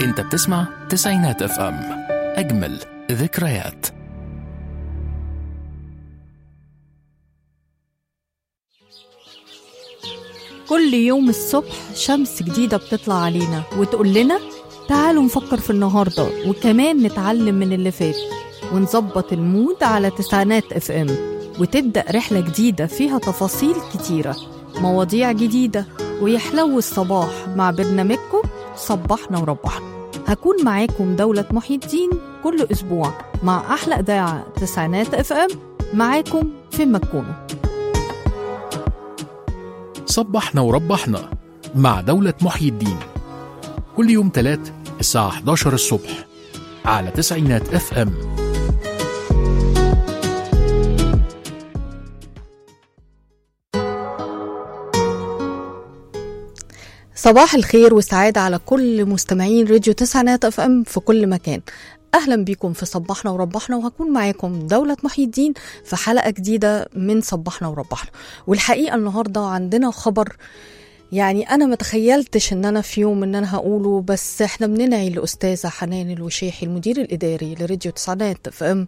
انت بتسمع تسعينات اف ام اجمل ذكريات كل يوم الصبح شمس جديدة بتطلع علينا وتقول لنا تعالوا نفكر في النهاردة وكمان نتعلم من اللي فات ونظبط المود على تسعينات اف ام وتبدأ رحلة جديدة فيها تفاصيل كتيرة مواضيع جديدة ويحلو الصباح مع برنامجكم صبحنا وربحنا هكون معاكم دولة محي الدين كل أسبوع مع أحلى إذاعة تسعينات اف ام معاكم فين ما تكونوا صبحنا وربحنا مع دولة محيي الدين كل يوم تلات الساعة 11 الصبح على تسعينات اف ام صباح الخير والسعادة على كل مستمعين راديو تسعينات اف ام في كل مكان اهلا بيكم في صبحنا وربحنا وهكون معاكم دولة محي الدين في حلقة جديدة من صبحنا وربحنا والحقيقة النهاردة عندنا خبر يعني انا ما تخيلتش ان انا في يوم ان انا هقوله بس احنا بننعي الاستاذة حنان الوشيحي المدير الاداري لراديو تسعينات اف ام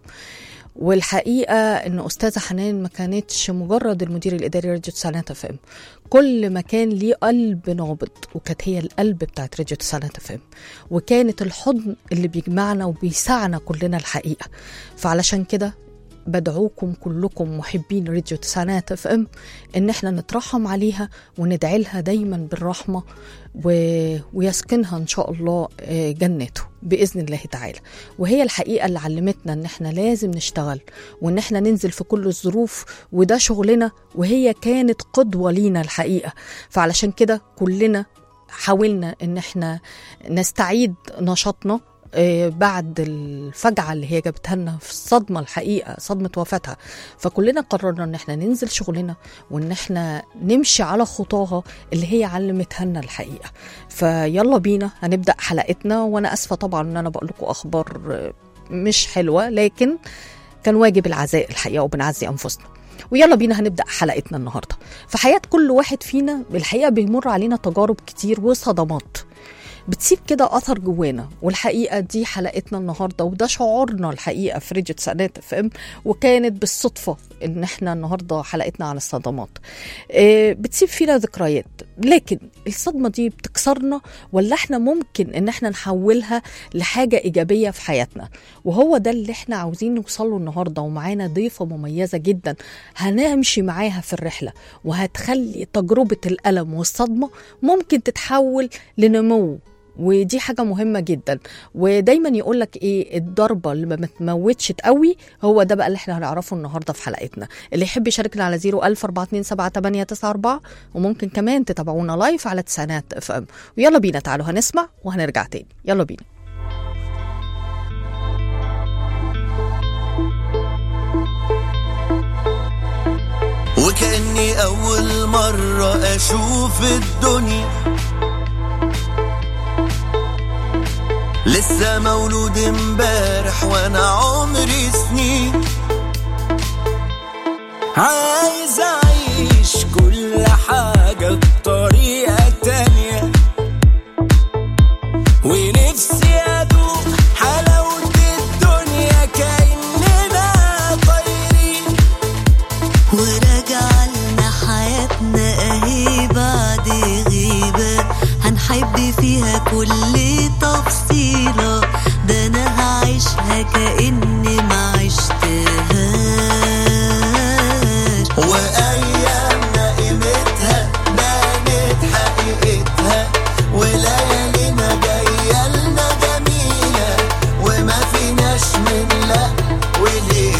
والحقيقه ان استاذه حنان ما كانتش مجرد المدير الاداري لراديو تسعينات اف ام كل ما كان ليه قلب نابض وكانت هي القلب بتاعت راديو تسعينات اف ام وكانت الحضن اللي بيجمعنا وبيسعنا كلنا الحقيقه فعلشان كده بدعوكم كلكم محبين راديو تسعينات اف ام ان احنا نترحم عليها وندعي لها دايما بالرحمه و... ويسكنها ان شاء الله آه، جنته باذن الله تعالى وهي الحقيقه اللي علمتنا ان احنا لازم نشتغل وان احنا ننزل في كل الظروف وده شغلنا وهي كانت قدوه لينا الحقيقه فعلشان كده كلنا حاولنا ان احنا نستعيد نشاطنا آه، بعد الفجعة اللي هي جابتها لنا في الصدمة الحقيقة صدمة وفاتها فكلنا قررنا ان احنا ننزل شغلنا وان احنا نمشي على خطاها اللي هي علمتها لنا الحقيقة فيلا بينا هنبدأ حلقتنا وانا اسفة طبعا ان انا بقول لكم اخبار آه، مش حلوة لكن كان واجب العزاء الحقيقة وبنعزي انفسنا ويلا بينا هنبدا حلقتنا النهارده في حياه كل واحد فينا الحقيقه بيمر علينا تجارب كتير وصدمات بتسيب كده اثر جوانا والحقيقه دي حلقتنا النهارده وده شعورنا الحقيقه في ريديو تسعينات اف ام وكانت بالصدفه ان احنا النهارده حلقتنا عن الصدمات آه، بتسيب فينا ذكريات لكن الصدمه دي بتكسرنا ولا احنا ممكن ان احنا نحولها لحاجه ايجابيه في حياتنا وهو ده اللي احنا عاوزين نوصله النهارده ومعانا ضيفه مميزه جدا هنمشي معاها في الرحله وهتخلي تجربه الالم والصدمه ممكن تتحول لنمو ودي حاجة مهمة جدا ودايما يقولك ايه الضربة اللي ما تموتش تقوي هو ده بقى اللي احنا هنعرفه النهاردة في حلقتنا اللي يحب يشاركنا على 01427 وممكن كمان تتابعونا لايف على تسعينات اف ام ويلا بينا تعالوا هنسمع وهنرجع تاني يلا بينا وكأني أول مرة أشوف الدنيا لسه مولود امبارح وانا عمري سنين عايز اعيش كل حاجة بطريقة تانية ونفسي ادوق حلاوة الدنيا كأننا طايرين وراجع لنا حياتنا اهي بعد غيبة هنحب فيها كل تفصيلة ده انا هعيشها كأني ما عشتهاش وايامنا قيمتها بانت حقيقتها وليالينا جايه لنا جميله وما فيناش من لا وليه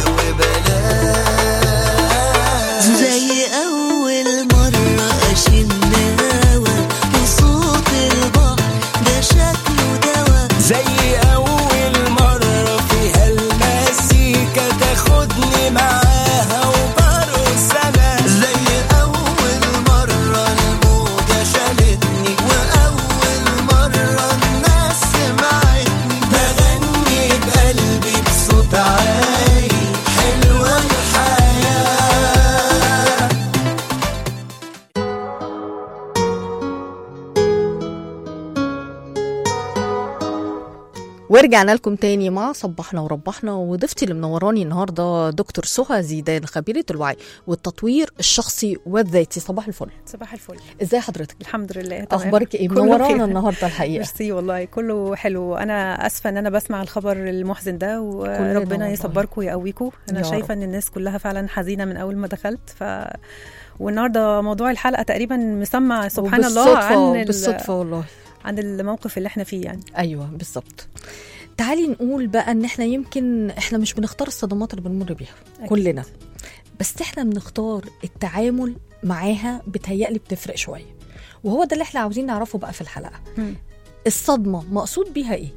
وبلاش زي أول مرة أشم هوا وصوت البحر ده شكله دوا زي ورجعنا لكم تاني مع صبحنا وربحنا وضيفتي اللي منوراني النهارده دكتور سهى زيدان خبيره الوعي والتطوير الشخصي والذاتي صباح الفل صباح الفل ازاي حضرتك الحمد لله تمام. اخبارك ايه كله منورانا خير. النهارده الحقيقه ميرسي والله كله حلو انا اسفه ان انا بسمع الخبر المحزن ده والله. وربنا يصبركم ويقويكم انا يا شايفه رب. ان الناس كلها فعلا حزينه من اول ما دخلت ف والنهارده موضوع الحلقه تقريبا مسمع سبحان الله وبالصدفة- عن ال- بالصدفه والله عن الموقف اللي احنا فيه يعني ايوه بالظبط تعالي نقول بقى ان احنا يمكن احنا مش بنختار الصدمات اللي بنمر بيها أكيد. كلنا بس احنا بنختار التعامل معاها بتهيألي بتفرق شويه وهو ده اللي احنا عاوزين نعرفه بقى في الحلقه مم. الصدمه مقصود بيها ايه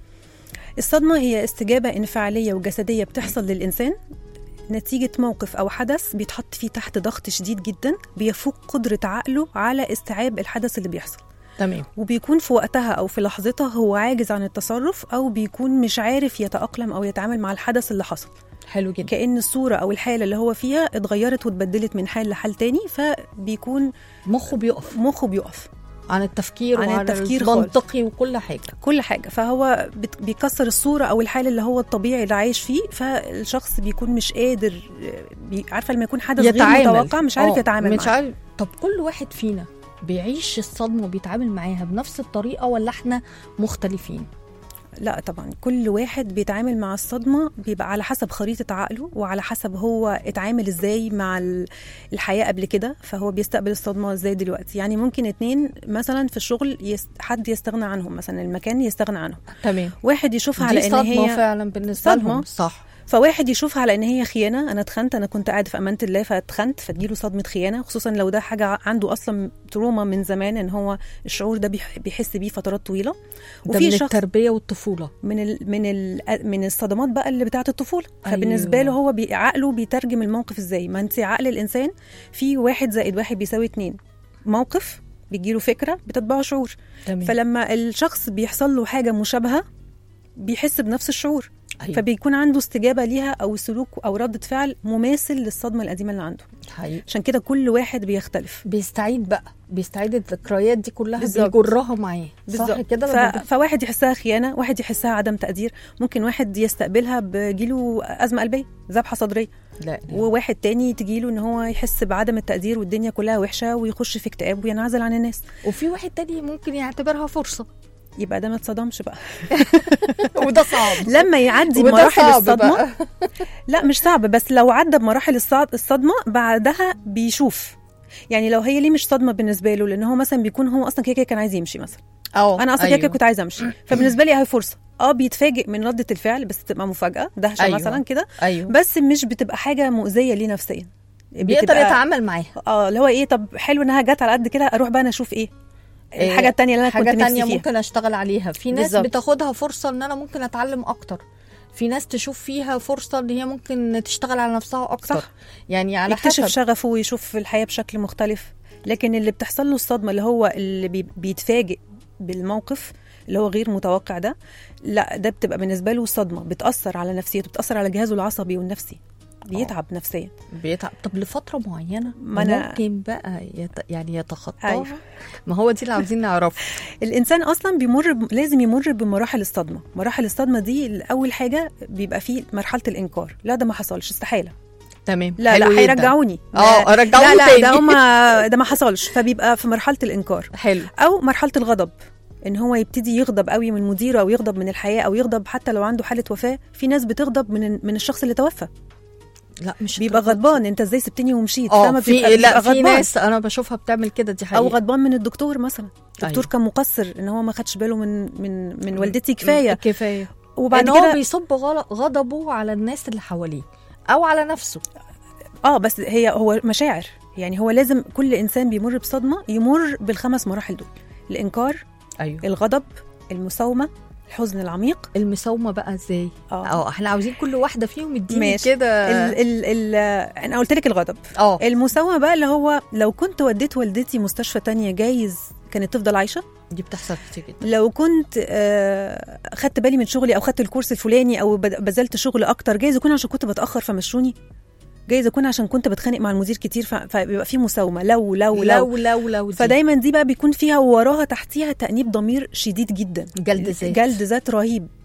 الصدمه هي استجابه انفعاليه وجسديه بتحصل للانسان نتيجة موقف أو حدث بيتحط فيه تحت ضغط شديد جدا بيفوق قدرة عقله على استيعاب الحدث اللي بيحصل تمام وبيكون في وقتها او في لحظتها هو عاجز عن التصرف او بيكون مش عارف يتاقلم او يتعامل مع الحدث اللي حصل حلو جدا كان الصوره او الحاله اللي هو فيها اتغيرت واتبدلت من حال لحال تاني فبيكون مخه بيقف مخه بيقف عن التفكير عن وعن التفكير خالص. المنطقي وكل حاجه كل حاجه فهو بت- بيكسر الصوره او الحال اللي هو الطبيعي اللي عايش فيه فالشخص بيكون مش قادر بي- عارفه لما يكون حدث غير متوقع مش عارف آه، يتعامل مش معاه عارف طب كل واحد فينا بيعيش الصدمه وبيتعامل معاها بنفس الطريقه ولا احنا مختلفين لا طبعا كل واحد بيتعامل مع الصدمة بيبقى على حسب خريطة عقله وعلى حسب هو اتعامل ازاي مع ال- الحياة قبل كده فهو بيستقبل الصدمة ازاي دلوقتي يعني ممكن اتنين مثلا في الشغل يست... حد يستغنى عنهم مثلا المكان يستغنى عنهم تمام واحد يشوفها دي على ان صدمه هي فعلا بالنسبه صدمة. لهم صح فواحد يشوفها على ان هي خيانه انا اتخنت انا كنت قاعد في امانه الله فاتخنت فتجيله صدمه خيانه خصوصا لو ده حاجه عنده اصلا تروما من زمان ان هو الشعور ده بيح- بيحس بيه فترات طويله ده من التربيه والطفوله من ال من ال من الصدمات بقى اللي بتاعه الطفوله أيوة. فبالنسبه له هو بي عقله بيترجم الموقف ازاي ما انت عقل الانسان في واحد زائد واحد بيساوي اتنين موقف بيجيله فكره بتتبعه شعور تمام فلما الشخص بيحصل له حاجه مشابهه بيحس بنفس الشعور أيوة. فبيكون عنده استجابه ليها او سلوك او رده فعل مماثل للصدمه القديمه اللي عنده حقيقي عشان كده كل واحد بيختلف بيستعيد بقى بيستعيد الذكريات دي كلها بالظبط. بيجرها معاه صح بالظبط كده ف... لما بي- فواحد يحسها خيانه واحد يحسها عدم تقدير ممكن واحد يستقبلها بجيله ازمه قلبيه ذبحه صدريه لا لا. وواحد تاني تجيله ان هو يحس بعدم التقدير والدنيا كلها وحشه ويخش في اكتئاب وينعزل عن الناس وفي واحد تاني ممكن يعتبرها فرصه يبقى ده ما اتصدمش بقى وده صعب لما يعدي وده بمراحل صعب الصدمه بقى. لا مش صعب بس لو عدى بمراحل الصد- الصدمه بعدها بيشوف يعني لو هي ليه مش صدمه بالنسبه له لان هو مثلا بيكون هو اصلا كده كده كان عايز يمشي مثلا اه انا اصلا كده كده كنت عايزه امشي فبالنسبه لي اهي فرصه اه بيتفاجئ من رده الفعل بس بتبقى مفاجاه دهشه أيوة. أيوة. مثلا كده ايوه بس مش بتبقى حاجه مؤذيه ليه نفسيا بيقدر بتبقى- يتعامل معاها اه اللي هو ايه طب حلو انها جت على قد كده اروح بقى انا اشوف ايه الحاجه التانية اللي انا حاجه كنت تانية نفسي فيها ممكن اشتغل عليها في ناس بالظبط. بتاخدها فرصه ان انا ممكن اتعلم اكتر في ناس تشوف فيها فرصه ان هي ممكن تشتغل على نفسها اكتر صح. يعني على يكتشف حسب شغفه ويشوف الحياه بشكل مختلف لكن اللي بتحصل له الصدمه اللي هو اللي بي- بيتفاجئ بالموقف اللي هو غير متوقع ده لا ده بتبقى بالنسبه له صدمه بتاثر على نفسيته بتاثر على جهازه العصبي والنفسي بيتعب نفسيا بيتعب طب لفتره معينه ما أنا- ممكن بقى يت... يعني يتخطاها أيوة. ما هو دي اللي عاوزين نعرفه الانسان اصلا بيمر ب... لازم يمر بمراحل الصدمه مراحل الصدمه دي اول حاجه بيبقى فيه مرحله الانكار لا ده ما حصلش استحاله تمام لا حلو لا جدا. هيرجعوني اه لا- رجعوني لا لا تاني ده ما ده ما حصلش فبيبقى في مرحله الانكار حلو او مرحله الغضب ان هو يبتدي يغضب قوي من مديره او يغضب من الحياه او يغضب حتى لو عنده حاله وفاه في ناس بتغضب من من الشخص اللي توفى لا مش بيبقى الدرجة دي. غضبان انت ازاي سبتني ومشيت اه فاهمة؟ في بيبقى- لا بيبقى في غضبان. ناس انا بشوفها بتعمل كده دي او حقيقة غضبان من الدكتور مثلا الدكتور أيوة. كان مقصر ان هو ما خدش باله من من من والدتي كفايه كفايه وبعد ان هو كده بيصب غل- غضبه على الناس اللي حواليه او على نفسه اه بس هي هو مشاعر يعني هو لازم كل انسان بيمر بصدمه يمر بالخمس مراحل دول الانكار ايوه الغضب المساومه الحزن العميق المساومه بقى ازاي اه اه احنا عاوزين كل واحده فيهم اديني ماشي. كده ال ال ال انا قلت لك الغضب اه المساومه بقى اللي هو لو كنت وديت والدتي مستشفى تانية جايز كانت تفضل عايشه دي بتحصل كتير جدا لو كنت آه، خدت بالي من شغلي او خدت الكورس الفلاني او بد- بذلت شغل اكتر جايز يكون عشان كنت بتاخر فمشوني جايز يكون عشان كنت بتخانق مع المدير كتير ف- فبيبقى في مساومه لو لو لو, لو لو لو دي. فدايما دي بقى بيكون فيها وراها تحتيها تأنيب ضمير شديد جدا جلد ذات. جلد ذات رهيب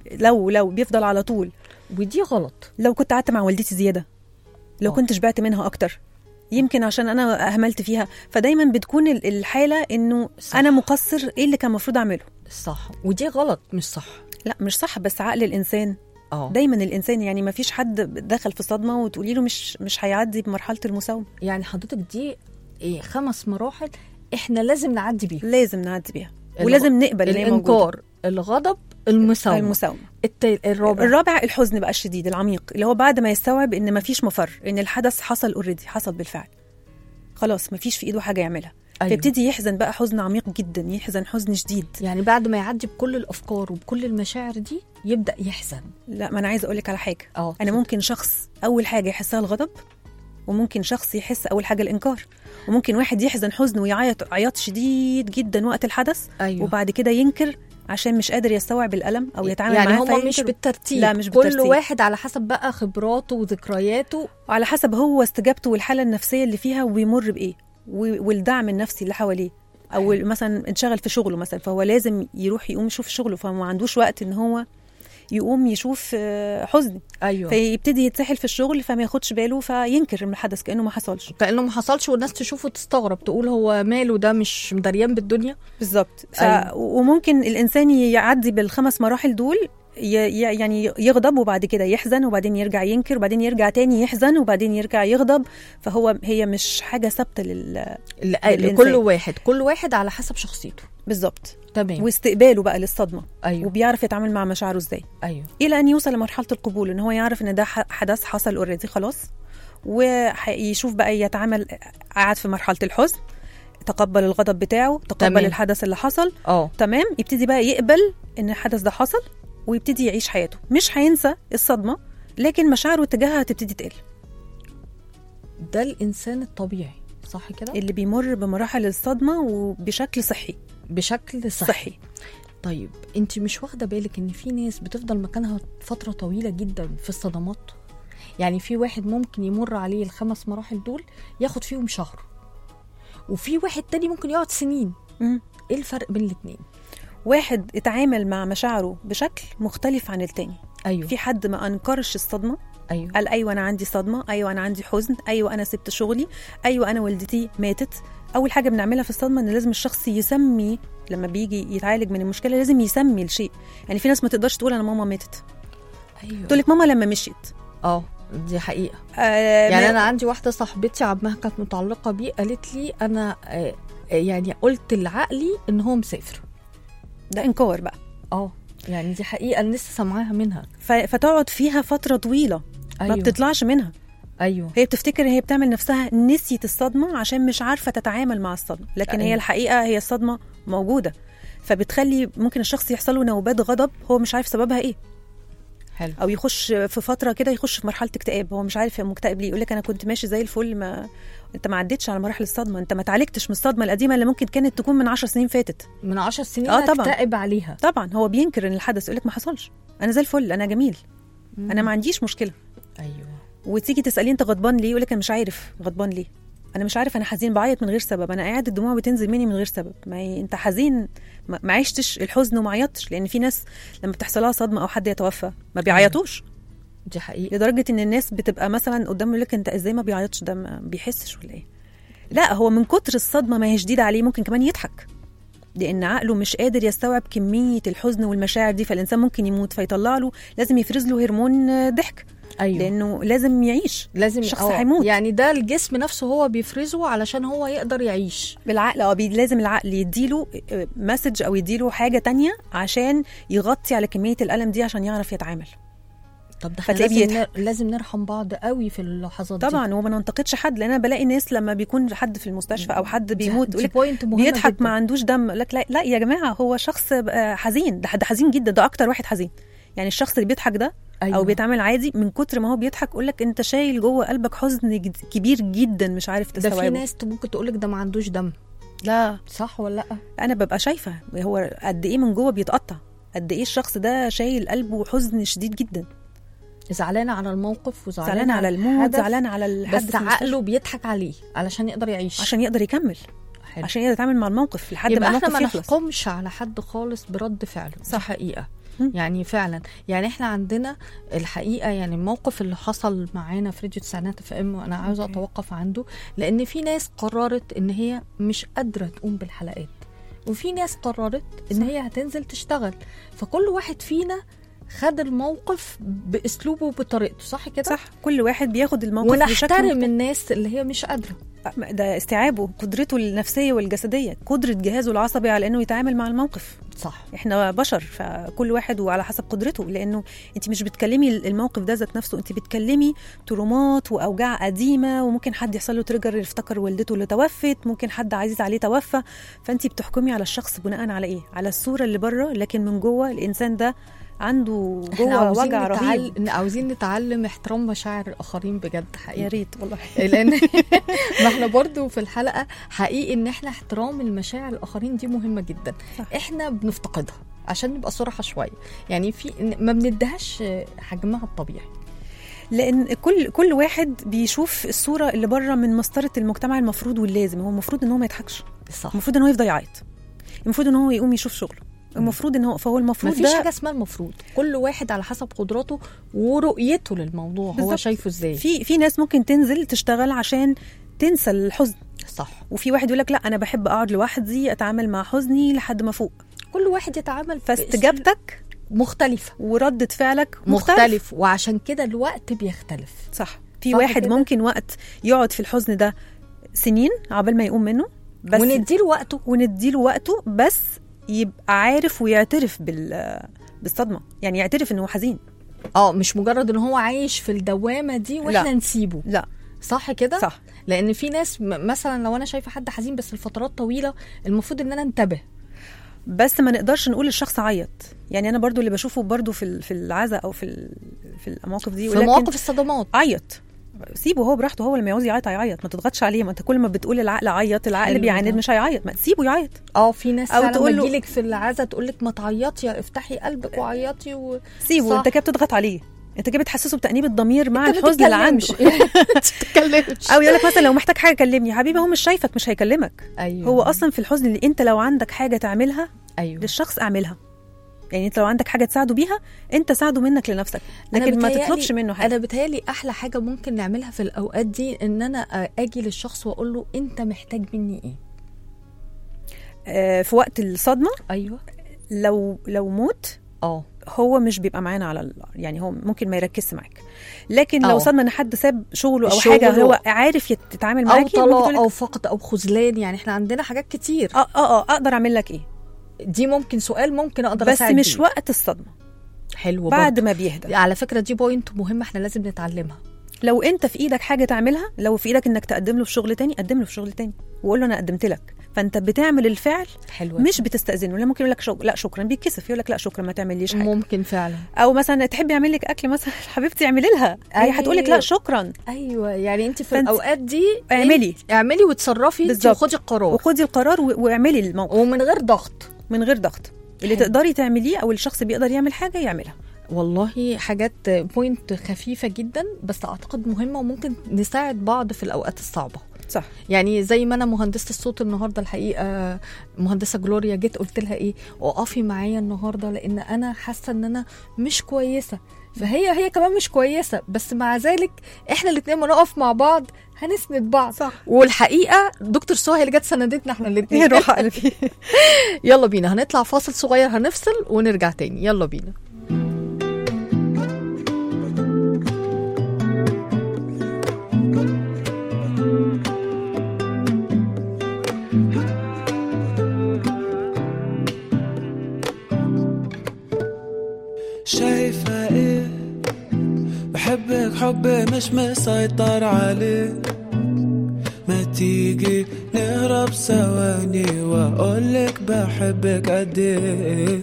لو لو بيفضل على طول ودي غلط لو كنت قعدت مع والدتي زياده لو آه. كنت شبعت منها اكتر يمكن عشان انا اهملت فيها فدايما بتكون ال- الحاله انه صح. انا مقصر ايه اللي كان المفروض اعمله صح ودي غلط مش صح لا مش صح بس عقل الانسان اه دايما الانسان يعني ما فيش حد دخل في صدمه وتقولي له مش مش هيعدي بمرحله المساومه يعني حضرتك دي إيه خمس مراحل احنا لازم نعدي بيها لازم نعدي بيها الغ- ولازم نقبل ان هي موجوده الانكار الغضب المساومه المساومه الت... الرابع الرابع الحزن بقى الشديد العميق اللي هو بعد ما يستوعب ان ما فيش مفر ان الحدث حصل اوريدي حصل بالفعل خلاص ما فيش في ايده حاجه يعملها أيوة. أيوه. فيبتدي يحزن بقى حزن عميق جدا يحزن حزن شديد يعني بعد ما يعدي بكل الافكار وبكل المشاعر دي يبدا يحزن لا ما انا عايزه اقول لك على حاجه اه انا اتفضل. ممكن شخص اول حاجه يحسها الغضب وممكن شخص يحس اول حاجه الانكار وممكن واحد يحزن حزن ويعيط عياط شديد جدا وقت الحدث ايوه وبعد كده ينكر عشان مش قادر يستوعب الالم او يتعامل يعني معاه هما مش فينكر. بالترتيب لا مش كل بالترتيب. واحد على حسب بقى خبراته وذكرياته وعلى حسب هو استجابته والحاله النفسيه اللي فيها وبيمر بايه و- والدعم النفسي اللي حواليه او مثلا انشغل في شغله مثلا فهو لازم يروح يقوم يشوف شغله فما عندوش وقت ان هو يقوم يشوف آه، حزن ايوه فيبتدي يتسحل في الشغل فما ياخدش باله فينكر من الحدث كانه ما حصلش كانه ما حصلش والناس تشوفه تستغرب تقول هو ماله ده مش مدريان بالدنيا بالظبط ف... أيوة. وممكن الانسان يعدي بالخمس مراحل دول ي... ي- يعني يغضب وبعد كده يحزن وبعدين يرجع ينكر وبعدين يرجع تاني يحزن وبعدين يرجع يغضب فهو هي مش حاجه ثابته لل... ل- الإنسان. لكل واحد كل واحد على حسب شخصيته بالظبط تمام واستقباله بقى للصدمه ايوه وبيعرف يتعامل مع مشاعره ازاي ايوه الى ان يوصل لمرحله القبول ان هو يعرف ان ده ح- حدث حصل اوريدي خلاص ويشوف بقى يتعامل قاعد في مرحله الحزن تقبل الغضب بتاعه تقبل تمام. تمام. الحدث اللي حصل اه تمام يبتدي بقى يقبل ان الحدث ده حصل ويبتدي يعيش حياته مش هينسى الصدمه لكن مشاعره تجاهها هتبتدي تقل ده الانسان الطبيعي صح كده اللي بيمر بمراحل الصدمه وبشكل صحي بشكل صحي, صحي طيب انت مش واخده بالك ان في ناس بتفضل مكانها فتره طويله جدا في الصدمات يعني في واحد ممكن يمر عليه الخمس مراحل دول ياخد فيهم شهر وفي واحد تاني ممكن يقعد سنين مم. ايه الفرق بين الاتنين واحد اتعامل مع مشاعره بشكل مختلف عن التاني ايوه في حد ما انكرش الصدمه ايوه قال ايوه انا عندي صدمه ايوه انا عندي حزن ايوه انا سبت شغلي ايوه انا والدتي ماتت اول حاجه بنعملها في الصدمه ان لازم الشخص يسمي لما بيجي يتعالج من المشكله لازم يسمي الشيء يعني في ناس ما تقدرش تقول انا ماما ماتت ايوه تقول لك ماما لما مشيت اه دي حقيقه آه يعني ما- انا عندي واحده صاحبتي عمها كانت متعلقه بيه قالت لي انا آه، آه، يعني قلت لعقلي ان هو مسافر ده انكار بقى اه يعني دي حقيقه انا لسه سامعاها منها ف- فتقعد فيها فتره طويله ايوه ما بتطلعش منها ايوه هي بتفتكر هي بتعمل نفسها نسيت الصدمه عشان مش عارفه تتعامل مع الصدمه لكن أيوة. هي الحقيقه هي الصدمه موجوده فبتخلي ممكن الشخص يحصل له نوبات غضب هو مش عارف سببها ايه حلو او يخش في فتره كده يخش في مرحله اكتئاب هو مش عارف هو مكتئب ليه يقول لك انا كنت ماشي زي الفل ما انت ما عدتش على مراحل الصدمه انت ما تعالجتش من الصدمه القديمه اللي ممكن كانت تكون من عشر سنين فاتت من عشر سنين آه، طبعاً. اكتئب عليها طبعا هو بينكر ان الحدث يقول لك ما حصلش انا زي الفل انا جميل انا ما عنديش مشكله ايوه وتيجي تساليه انت غضبان ليه يقول لك انا مش عارف غضبان ليه انا مش عارف انا حزين بعيط من غير سبب انا قاعد الدموع بتنزل مني من غير سبب ما هي انت حزين ما ما عشتش الحزن وما عيطتش لان في ناس لما بتحصل لها صدمه او حد يتوفى ما بيعيطوش دي حقيقه لدرجه ان الناس بتبقى مثلا قدامه يقول لك انت ازاي ما بيعيطش ده ما بيحسش ولا ايه لا هو من كتر الصدمه ما هي شديده عليه ممكن كمان يضحك لان عقله مش قادر يستوعب كميه الحزن والمشاعر دي فالانسان ممكن يموت فيطلع له لازم يفرز له هرمون آه، ضحك ايوه لانه لازم يعيش لازم الشخص آه، هيموت. يعني ده الجسم نفسه هو بيفرزه علشان هو يقدر يعيش بالعقل اه بي- لازم العقل يديله مسج او يديله حاجه تانية عشان يغطي على كميه الالم دي عشان يعرف يتعامل طب ده احنا فتلاقيه لازم, بيضحك. نر... لازم نرحم بعض قوي في اللحظات دي طبعا وما ننتقدش حد لان انا بلاقي ناس لما بيكون حد في المستشفى او حد بيموت دي يقول لك بوينت مهمه بيضحك جداً. ما عندوش دم لك لا, لا يا جماعه هو شخص آه، حزين ده ده حزين جدا ده اكتر واحد حزين يعني الشخص اللي بيضحك ده أيوة. او بيتعامل عادي من كتر ما هو بيضحك يقول لك انت شايل جوه قلبك حزن جد- كبير جدا مش عارف ده تستوعبه في ناس ممكن تقولك ده ما عندوش دم لا صح ولا لا انا ببقى شايفه هو قد ايه من جوه بيتقطع قد ايه الشخص ده شايل قلبه حزن شديد جدا زعلانه على الموقف وزعلانه زعلان على الموت الحدث، زعلان على الحد بس في المستشفى عقله بيضحك عليه علشان يقدر يعيش عشان يقدر يكمل حلو. عشان يقدر يتعامل مع الموقف لحد ما يبقى احنا الموقف ما يخلص نحكمش على حد خالص برد فعله صح حقيقه مم. يعني فعلا يعني احنا عندنا الحقيقه يعني الموقف اللي حصل معانا في راديو تسعينات اف ام وانا عاوزه أوكي. اتوقف عنده لان في ناس قررت ان هي مش قادره تقوم بالحلقات وفي ناس قررت ان صح. هي هتنزل تشتغل فكل واحد فينا خد الموقف باسلوبه وبطريقته صح كده صح كل واحد بياخد الموقف بشكل ونحترم مختلف. الناس اللي هي مش قادره ده استيعابه قدرته النفسيه والجسديه قدره جهازه العصبي على انه يتعامل مع الموقف صح احنا بشر فكل واحد وعلى حسب قدرته لانه انت مش بتكلمي الموقف ده ذات نفسه انت بتكلمي ترومات واوجاع قديمه وممكن حد يحصل له تريجر يفتكر والدته اللي توفت ممكن حد عزيز عليه توفى فانت بتحكمي على الشخص بناء على ايه على الصوره اللي بره لكن من جوه الانسان ده عنده احنا جوه عاوزين وجع رهيب نتعل... عاوزين نتعلم احترام مشاعر الاخرين بجد حقيقي يا ريت والله لان ما احنا برضو في الحلقه حقيقي ان احنا احترام المشاعر الاخرين دي مهمه جدا صح. احنا بنفتقدها عشان نبقى صراحه شويه يعني في ما بنديهاش حجمها الطبيعي لان كل كل واحد بيشوف الصوره اللي بره من مسطره المجتمع المفروض واللازم هو المفروض ان هو ما يضحكش صح المفروض ان هو يفضل يعيط المفروض ان هو يقوم يشوف شغله المفروض ان هو فهو ما المفروض فيش ده حاجه اسمها المفروض كل واحد على حسب قدراته ورؤيته للموضوع هو بالظبط. شايفه ازاي في في ناس ممكن تنزل تشتغل عشان تنسى الحزن صح وفي واحد يقول لك لا انا بحب اقعد لوحدي اتعامل مع حزني لحد ما فوق كل واحد يتعامل فاستجابتك مختلفه وردة فعلك مختلف, مختلف وعشان كده الوقت بيختلف صح في صح واحد كده؟ ممكن وقت يقعد في الحزن ده سنين عبال ما يقوم منه بس ونديله وقته ونديله وقته بس يبقى عارف ويعترف بال بالصدمه يعني يعترف انه حزين اه مش مجرد ان هو عايش في الدوامه دي واحنا لا. نسيبه لا صح كده صح لان في ناس م- مثلا لو انا شايفه حد حزين بس لفترات طويله المفروض ان انا انتبه بس ما نقدرش نقول الشخص عيط يعني انا برضو اللي بشوفه برضو في ال- في العزاء او في ال- في المواقف دي في ولكن مواقف الصدمات عيط سيبه هو براحته هو لما يعوز يعيط هيعيط ما تضغطش عليه ما انت كل ما بتقول العقل عيط العقل حلو بيعاند ده. مش هيعيط ما تسيبه يعيط اه في ناس أو فعلا تقول له- تجيلك في العزا تقول لك ما تعيطي افتحي قلبك وعيطي و... سيبه صح. انت كده بتضغط عليه انت كده بتحسسه بتأنيب الضمير مع انت الحزن اللي عنده بتتكلمش او يقول لك مثلا لو محتاج حاجه كلمني يا حبيبي هو مش شايفك مش هيكلمك ايوه هو اصلا في الحزن اللي انت لو عندك حاجه تعملها ايوه للشخص اعملها يعني انت لو عندك حاجه تساعده بيها انت ساعده منك لنفسك أنا لكن ما بتهيألي- تطلبش منه حاجه انا بتهيألي احلى حاجه ممكن نعملها في الاوقات دي ان انا اجي للشخص واقول له انت محتاج مني ايه آه في وقت الصدمه ايوه لو لو موت اه هو مش بيبقى معانا على ال... يعني هو ممكن ما يركزش معاك لكن لو أه. صدمه ان حد ساب شغله او الشغل حاجه و- هو عارف يت- يتعامل او معاكي ممكن طلاق تقولك، او فقد او خذلان يعني احنا عندنا حاجات كتير اه اه اه اقدر اعمل لك ايه دي ممكن سؤال ممكن اقدر بس اساعد مش بيه. وقت الصدمه حلو بعد برضه. ما بيهدى على فكره دي بوينت مهمه احنا لازم نتعلمها لو انت في ايدك حاجه تعملها لو في ايدك انك تقدم له في شغل تاني قدم له في شغل تاني وقول له انا قدمت لك فانت بتعمل الفعل حلوه مش بتستاذنه لا ممكن يقول لك شغ... لا شكرا بيتكسف يقول لك لا شكرا ما تعمليش حاجه ممكن فعلا او مثلا تحبي اعمل لك اكل مثلا حبيبتي اعملي لها هي هتقول لك لا أيوه. شكرا ايوه يعني انت في فانت الاوقات دي اعملي. انت- اعملي وتصرفي انت بالظبط. وخدي القرار وخدي القرار و... واعملي الموقف ومن غير ضغط من غير ضغط اللي حلو. تقدري تعمليه او الشخص بيقدر يعمل حاجه يعملها والله حاجات بوينت خفيفه جدا بس اعتقد مهمه وممكن نساعد بعض في الاوقات الصعبه صح يعني زي ما انا مهندسه الصوت النهارده الحقيقه مهندسه جلوريا جيت قلت لها ايه وقفي معايا النهارده لان انا حاسه ان انا مش كويسه فهي هي كمان مش كويسه بس مع ذلك احنا الاثنين ما نقف مع بعض هنسند بعض صح والحقيقه دكتور سهى اللي جت سندتنا احنا الاثنين يا روح قلبي يلا بينا هنطلع فاصل صغير هنفصل ونرجع تاني يلا بينا شايفة ايه بحبك حبي مش مسيطر عليه ما تيجي نهرب ثواني واقولك بحبك قد ايه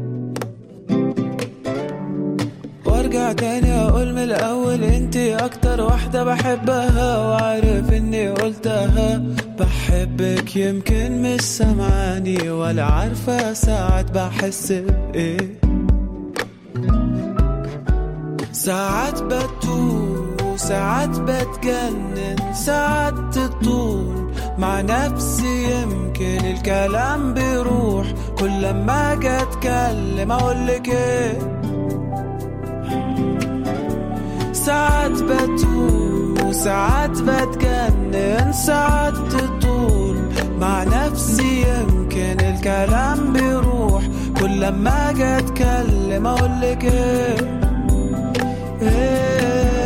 وارجع تاني اقول من الاول انتي اكتر واحدة بحبها وعارف اني قلتها بحبك يمكن مش سمعاني ولا عارفة ساعات بحس بايه ساعات بتوه وساعات بتجنن ساعات تطول مع نفسي يمكن الكلام بيروح كل لما اجي اتكلم اقولك ايه ساعات بتوه وساعات بتجنن ساعات تطول مع نفسي يمكن الكلام بيروح كل لما اجي اتكلم اقولك ايه إيه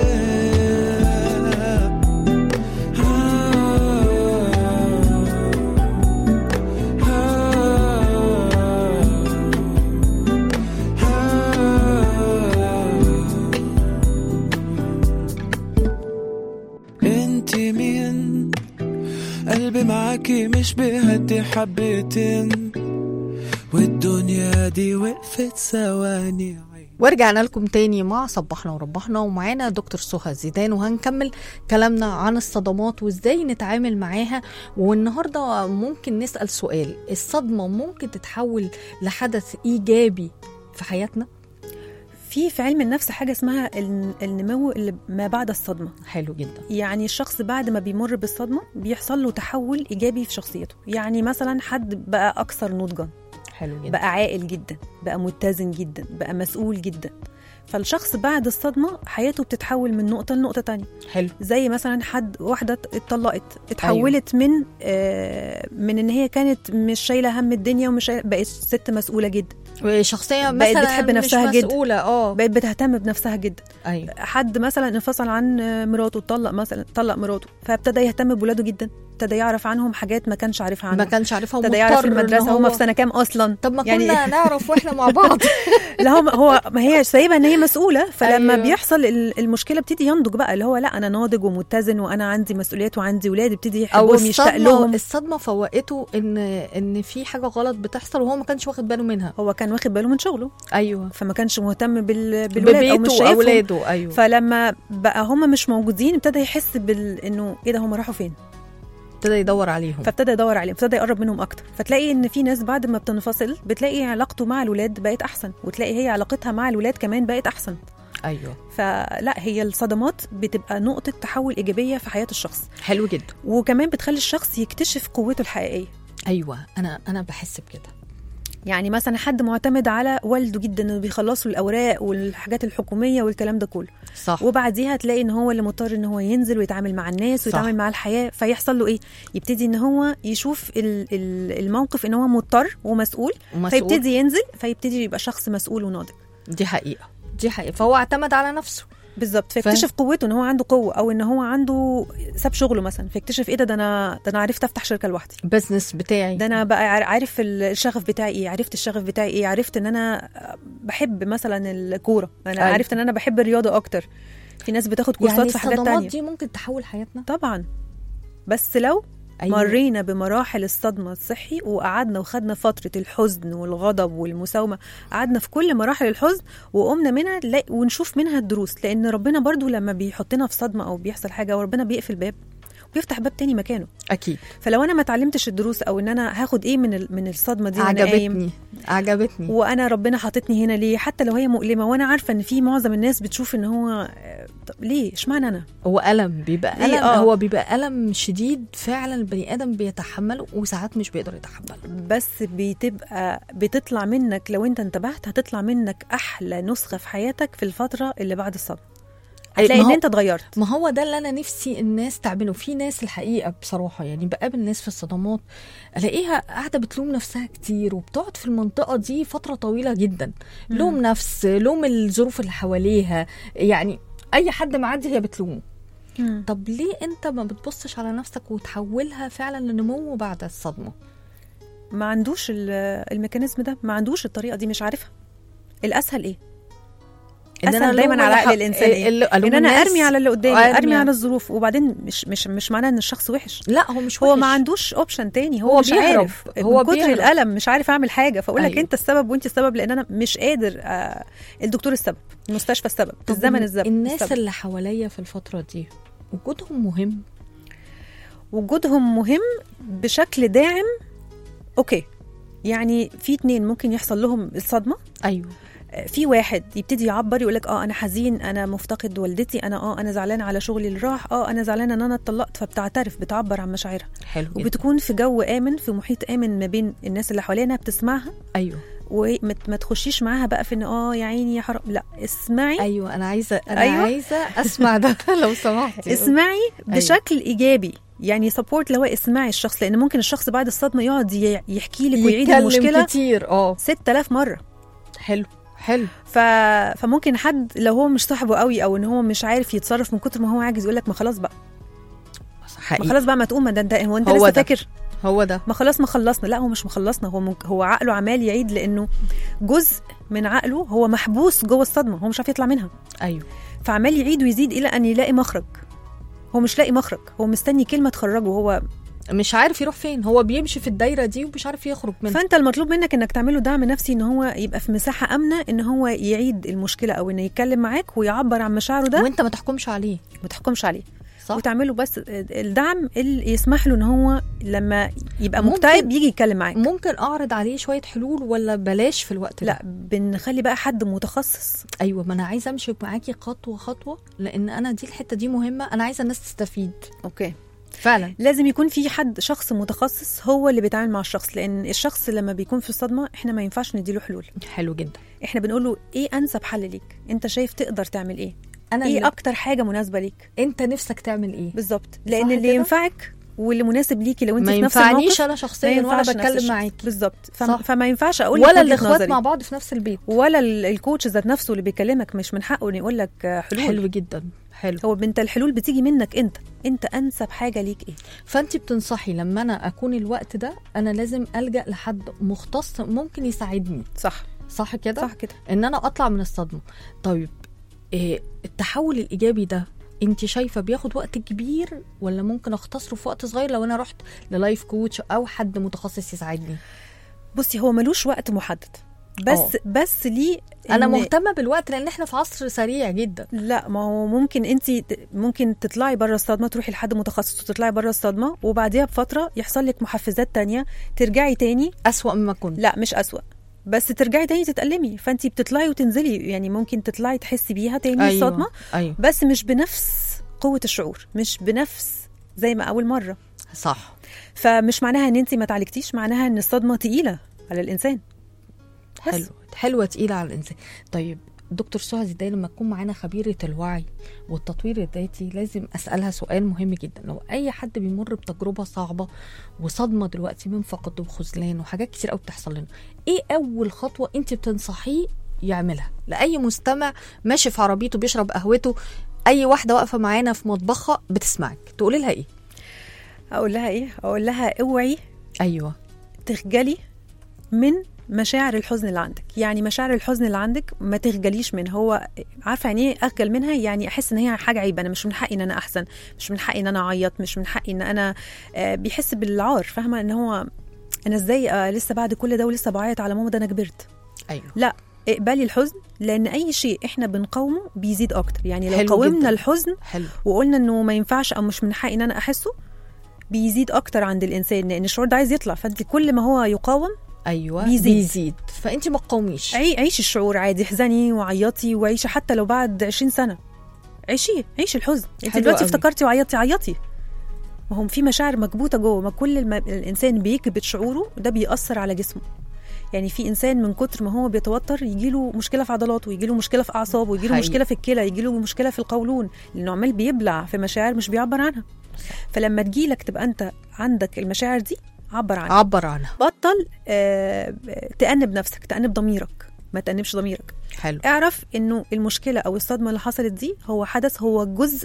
انت مين قلبي معاكي مش بيهدي حبتين والدنيا دي وقفت ثواني ورجعنا لكم تاني مع صبحنا وربحنا ومعانا دكتور سهى زيدان وهنكمل كلامنا عن الصدمات وازاي نتعامل معاها والنهارده ممكن نسأل سؤال الصدمة ممكن تتحول لحدث إيجابي في حياتنا في في علم النفس حاجه اسمها الن- النمو اللي ما بعد الصدمه حلو جدا يعني الشخص بعد ما بيمر بالصدمه بيحصل له تحول ايجابي في شخصيته يعني مثلا حد بقى اكثر نضجا حلو جدا بقى عاقل جدا بقى متزن جدا بقى مسؤول جدا فالشخص بعد الصدمة حياته بتتحول من نقطة لنقطة تانية حلو زي مثلا حد واحدة اتطلقت اتحولت أيوه. من آه من ان هي كانت مش شايلة هم الدنيا ومش شايلة- بقت ست مسؤولة جدا شخصية بقت مثلا بتحب نفسها مش جدا. مسؤولة اه بقت بتهتم بنفسها جدا ايوه حد مثلا انفصل عن مراته اتطلق مثلا طلق مراته فابتدى يهتم بولاده جدا ابتدى يعرف عنهم حاجات ما كانش عارفها ما عنهم كانش عارفها ابتدى يعرف في ومضطر إن المدرسة هو- هما في سنة كام أصلا طب ما يعني- كنا نعرف واحنا مع بعض لا هو هو ما هي سايبه ان هي مسؤوله فلما أيوة. أيوه. بيحصل ال- المشكله بتبتدي ينضج بقى اللي هو لا انا ناضج ومتزن وانا عندي مسؤوليات وعندي ولاد يبتدي او يحبهم يشتاق الصدمة لهم الصدمة فوقته ان ان في حاجة غلط بتحصل وهو ما كانش واخد باله منها هو كان واخد باله من شغله ايوه فما كانش مهتم بال... بالولاد او مش ببيته شايفهم واولاده ايوه فلما بقى هم مش موجودين ابتدى يحس بال انه ايه ده هم راحوا فين ابتدى يدور عليهم فابتدى يدور عليهم ابتدى يقرب منهم اكتر فتلاقي ان في ناس بعد ما بتنفصل بتلاقي علاقته مع الولاد بقت احسن وتلاقي هي علاقتها مع الولاد كمان بقت احسن ايوه فلا هي الصدمات بتبقى نقطه تحول ايجابيه في حياه الشخص حلو جدا وكمان بتخلي الشخص يكتشف قوته الحقيقيه ايوه انا انا بحس بكده يعني مثلا حد معتمد على والده جدا انه بيخلصوا الاوراق والحاجات الحكوميه والكلام ده كله صح وبعديها تلاقي ان هو اللي مضطر ان هو ينزل ويتعامل مع الناس صح. ويتعامل مع الحياه فيحصل له ايه يبتدي ان هو يشوف ال- ال- الموقف ان هو مضطر ومسؤول ومسؤول. فيبتدي ينزل فيبتدي يبقى شخص مسؤول وناضج دي حقيقه دي حقيقه فهو اعتمد على نفسه بالظبط فيكتشف قوته ان هو عنده قوه او ان هو عنده ساب شغله مثلا فيكتشف ايه ده ده انا ده انا عرفت افتح شركه لوحدي بزنس بتاعي ده انا بقى عار- عارف الشغف بتاعي ايه عرفت الشغف بتاعي ايه عرفت ان انا بحب مثلا الكوره انا أيوة. أيوة. عرفت ان انا بحب الرياضه اكتر في ناس بتاخد كورسات يعني في حاجات الصدمات تانية دي ممكن تحول حياتنا طبعا بس لو أيوة. أيوة. مرينا بمراحل الصدمة الصحي وقعدنا وخدنا فترة الحزن والغضب والمساومة قعدنا في كل مراحل الحزن وقمنا منها لا- ونشوف منها الدروس لأن ربنا برضو لما بيحطنا في صدمة أو بيحصل حاجة وربنا بيقفل باب وبيفتح باب تاني مكانه اكيد فلو انا ما اتعلمتش الدروس او ان انا هاخد ايه من ال- من الصدمه دي وأنا قايم عجبتني عجبتني وانا ربنا حاططني هنا ليه حتى لو هي مؤلمه وانا عارفه ان في معظم الناس بتشوف ان هو آه، طب ليه اشمعنى انا هو ألم بيبقى ليه؟ ألم آه. هو بيبقى ألم شديد فعلا البني آدم بيتحمله وساعات مش بيقدر يتحمله بس بتبقى بتطلع منك لو انت انتبهت هتطلع منك احلى نسخه في حياتك في الفتره اللي بعد الصدمه أي، هتلاقي ما ان هو- انت اتغيرت ما هو ده اللي أنا نفسي الناس تعمله في ناس الحقيقة بصراحة يعني بقابل ناس في الصدمات ألاقيها قاعدة بتلوم نفسها كتير وبتقعد في المنطقة دي فترة طويلة جدا لوم نفس لوم الظروف اللي حواليها يعني أي حد معدي هي بتلومه طب ليه انت ما بتبصش على نفسك وتحولها فعلا لنمو بعد الصدمه ما عندوش ال- الميكانيزم ده ما عندوش الطريقه دي مش عارفها الاسهل ايه اسهل دايما على عقل الانسان ايه ان انا ارمي على اللي قدامي أرمي ارمي على- على الظروف وبعدين مش مش مش معناه ان الشخص وحش لا هو مش هو وحش. ما عندوش اوبشن تاني هو, هو مش بيهرب. عارف هو من كتر بيهرب. الالم مش عارف اعمل حاجه فاقول لك أيوة. انت السبب وانت السبب لان انا مش قادر آه الدكتور السبب المستشفى السبب طب الزمن السبب الناس السبب. اللي حواليا في الفتره دي وجودهم مهم وجودهم مهم بشكل داعم اوكي يعني في اتنين ممكن يحصل لهم الصدمه ايوه آه، في واحد يبتدي يعبر يقول لك اه انا حزين انا مفتقد والدتي انا اه انا زعلان على شغلي اللي راح اه انا زعلانه ان انا اتطلقت فبتعترف بتعبر عن مشاعرها حلو جدا وبتكون في جو امن في محيط امن ما بين الناس اللي حواليها إنها بتسمعها ايوه وما ما تخشيش معاها بقى في ان اه يا عيني يا حرام لا اسمعي ايوه انا عايزه انا أيوة. أيوة. عايزه اسمع ده لو سمحتي اسمعي بشكل ايجابي يعني سبورت لو اسمعي الشخص لان ممكن الشخص بعد الصدمه يقعد ي- يحكي لك ويعيد يتكلم المشكله كتير اه 6000 مره حلو حلو ف... فممكن حد لو هو مش صاحبه قوي او ان هو مش عارف يتصرف من كتر ما هو عاجز يقول لك ما خلاص بقى ما حقيقي خلاص بقى ما تقوم ما ده انت هو انت هو لسه ده. فاكر هو ده ما خلاص ما خلصنا لا هو مش مخلصنا هو ممكن هو عقله عمال يعيد لانه جزء من عقله هو محبوس جوه الصدمه هو مش عارف يطلع منها ايوه فعمال يعيد ويزيد الى ان يلاقي مخرج هو مش لاقي مخرج هو مستني كلمه تخرجه هو مش عارف يروح فين هو بيمشي في الدايره دي ومش عارف يخرج منها فانت المطلوب منك انك تعمله دعم نفسي ان هو يبقى في مساحه امنه ان هو يعيد المشكله او انه يتكلم معاك ويعبر عن مشاعره ده وانت ما تحكمش عليه ما تحكمش عليه صح وتعمله بس الدعم اللي يسمح له ان هو لما يبقى ممكن- مكتئب يجي يتكلم معاك ممكن اعرض عليه شويه حلول ولا بلاش في الوقت ده لا بنخلي بقى حد متخصص ايوه ما انا عايزه امشي معاكي خطوه خطوه لان انا دي الحته دي مهمه انا عايزه الناس تستفيد اوكي فعلا لازم يكون في حد شخص متخصص هو اللي بيتعامل مع الشخص لان الشخص لما بيكون في الصدمه احنا ما ينفعش نديله حلول حلو جدا احنا بنقول له ايه انسب حل ليك انت شايف تقدر تعمل ايه انا ايه اللي اكتر حاجه مناسبه ليك انت نفسك تعمل ايه بالظبط لان صح اللي كده؟ ينفعك واللي مناسب ليكي لو انت ما في نفس ينفعنيش الموقف انا ما شخصيا ولا ينفعش نفس بتكلم الشخص. معاكي بالظبط فم... صح. فما ينفعش اقول لك ولا وجهة الاخوات نظري. مع بعض في نفس البيت ولا ال- الكوتش ذات نفسه اللي بيكلمك مش من حقه انه يقول لك آه، حلول حلو جدا حلو هو انت الحلول بتيجي منك انت انت انسب حاجه ليك ايه فانت بتنصحي لما انا اكون الوقت ده انا لازم الجا لحد مختص ممكن يساعدني صح صح كده صح كده ان انا اطلع من الصدمه طيب إيه التحول الايجابي ده انت شايفه بياخد وقت كبير ولا ممكن اختصره في وقت صغير لو انا رحت للايف كوتش او حد متخصص يساعدني بصي هو ملوش وقت محدد بس أوه. بس ليه انا إن- مهتمه بالوقت لان احنا في عصر سريع جدا لا ما هو ممكن انت ممكن تطلعي بره الصدمه تروحي لحد متخصص وتطلعي بره الصدمه وبعديها بفتره يحصل لك محفزات تانية ترجعي تاني اسوا مما كنت لا مش أسوأ بس ترجعي تاني تتألمي فانت بتطلعي وتنزلي يعني ممكن تطلعي تحسي بيها تاني أيوة. الصدمه ايوه بس مش بنفس قوه الشعور مش بنفس زي ما اول مره صح فمش معناها ان انت ما تعالجتيش معناها ان الصدمه تقيله على الانسان بس. حلو حلوه تقيله على الانسان طيب دكتور سهى ده لما تكون معانا خبيره الوعي والتطوير الذاتي لازم اسالها سؤال مهم جدا لو اي حد بيمر بتجربه صعبه وصدمه دلوقتي من فقد وخذلان وحاجات كتير قوي بتحصل لنا ايه اول خطوه انت بتنصحيه يعملها لاي مستمع ماشي في عربيته بيشرب قهوته اي واحده واقفه معانا في مطبخها بتسمعك تقولي لها ايه اقول لها ايه اقول لها اوعي ايوه تخجلي من مشاعر الحزن اللي عندك يعني مشاعر الحزن اللي عندك ما تخجليش من هو عارفه يعني ايه اخجل منها يعني احس ان هي حاجه عيب انا مش من حقي ان انا احزن مش من حقي ان انا اعيط مش من حقي ان انا آه، بيحس بالعار فاهمه ان هو انا ازاي آه، لسه بعد كل ده ولسه بعيط على ماما ده انا كبرت ايوه لا اقبلي الحزن لان اي شيء احنا بنقاومه بيزيد اكتر يعني لو حلو قاومنا جداً. الحزن حلو وقلنا انه ما ينفعش او مش من حقي ان انا احسه بيزيد اكتر عند الانسان لان الشعور ده عايز يطلع فانت كل ما هو يقاوم ايوه بيزيد. بيزيد فانت ما تقاوميش عي عيشي الشعور عادي احزني وعيطي وعيشي حتى لو بعد 20 سنه عيشي عيشي الحزن انت حلو دلوقتي قوي. افتكرتي وعيطتي عيطي ما هم في مشاعر مكبوته جوه ما كل الم... الانسان بيكبت شعوره ده بيأثر على جسمه يعني في انسان من كتر ما هو بيتوتر يجيله مشكله في عضلاته يجيله مشكله في اعصابه يجيله حقيقي. مشكله في الكلى يجيله مشكله في القولون لانه عمال بيبلع في مشاعر مش بيعبر عنها فلما تجيلك تبقى انت عندك المشاعر دي عبر عنها عبر عنها بطل آه تأنب نفسك تأنب ضميرك ما تأنبش ضميرك حلو اعرف انه المشكله او الصدمه اللي حصلت دي هو حدث هو جزء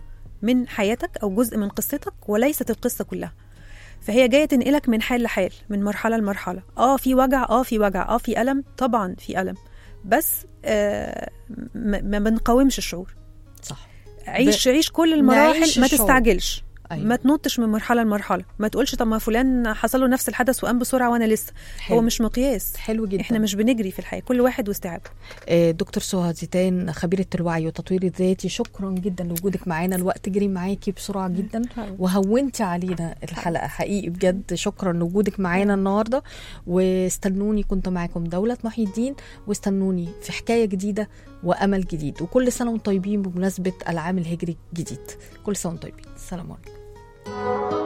من حياتك او جزء من قصتك وليست القصه كلها فهي جايه تنقلك من حال لحال من مرحله لمرحله اه في وجع اه في وجع اه في الم طبعا في الم بس آه ما ما بنقاومش الشعور صح عيش عيش كل المراحل نعيش ما الشعور. تستعجلش أيوة. ما تنطش من مرحله لمرحله ما تقولش طب ما فلان حصل له نفس الحدث وقام بسرعه وانا لسه حلو. هو مش مقياس حلو جدا احنا مش بنجري في الحياه كل واحد واستيعابه آه، دكتور سهى زيتان خبيرة الوعي والتطوير الذاتي شكرا جدا لوجودك معانا الوقت جري معاكي بسرعة جدا وهونتي علينا الحلقة حقيقي بجد شكرا لوجودك معانا النهاردة واستنوني كنت معاكم دولة محي الدين واستنوني في حكاية جديدة وأمل جديد وكل سنة وانتم طيبين بمناسبة العام الهجري الجديد كل سنة وانتم طيبين السلام عليكم